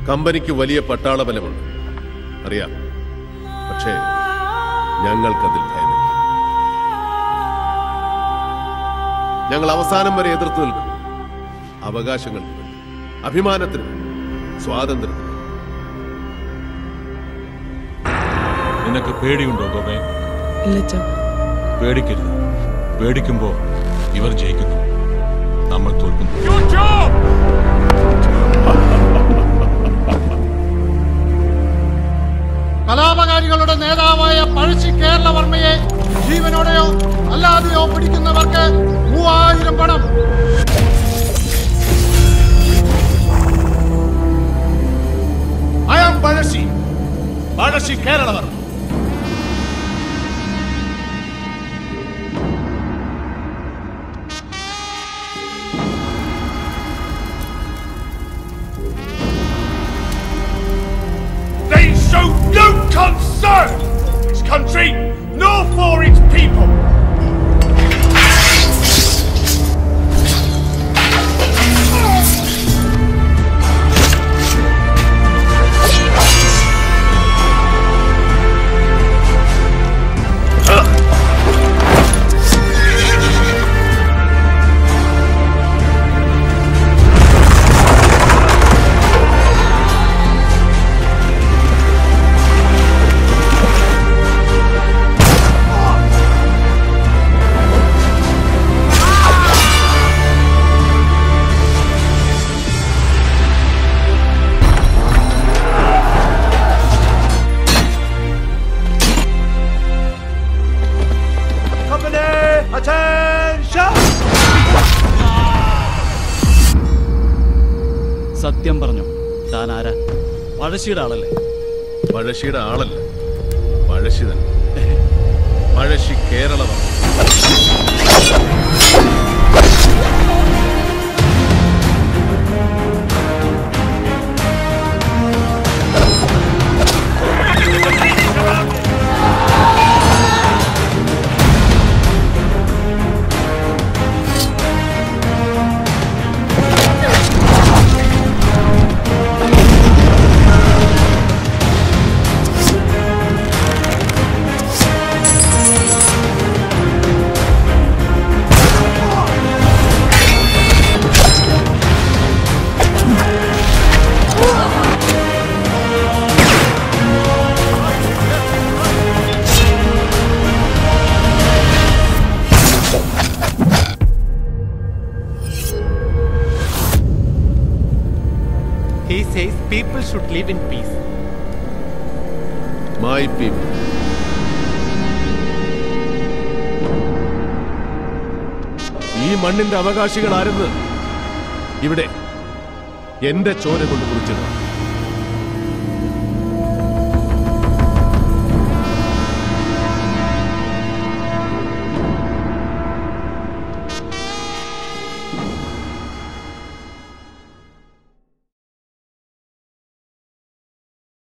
കമ്പനിക്ക് വലിയ പട്ടാള ബലമുണ്ട് അറിയാം പക്ഷേ ഞങ്ങൾക്കതിൽ ഭയമില്ല ഞങ്ങൾ അവസാനം വരെ എതിർത്ത് നിൽക്കും അവകാശങ്ങൾക്ക് വേണ്ടി അഭിമാനത്തിന് വേണ്ടി, സ്വാതന്ത്ര്യത്തിന് വേണ്ടി. നിനക്ക് പേടിയുണ്ടോ ഗോപേ ഇല്ലച്ച പേടിക്കരുത് പേടിക്കുമ്പോ ഇവർ ജയിക്കുന്നു നമ്മൾ തോൽക്കുന്നു കലാപകാരികളുടെ നേതാവായ പഴശ്ശി കേരളവർമ്മയെ ജീവനോടെയോ അല്ലാതെയോ പിടിക്കുന്നവർക്ക് മൂവായിരം പണം അയാം പഴശ്ശി പഴശ്ശി കേരളവർ They show no concern for its country nor for its people. സത്യം പറഞ്ഞു താൻ ആരാ പഴശ്ശിയുടെ ആളല്ലേ പഴശ്ശിയുടെ ആളല്ല പഴശ്ശി തന്നെ പഴശ്ശി കേരളവർ He says people should live in peace. My people ഈ മണ്ണിന്റെ അവകാശികൾ ആരെന്ന് ഇവിടെ എന്റെ ചോര കൊണ്ട് കുറിച്ചത്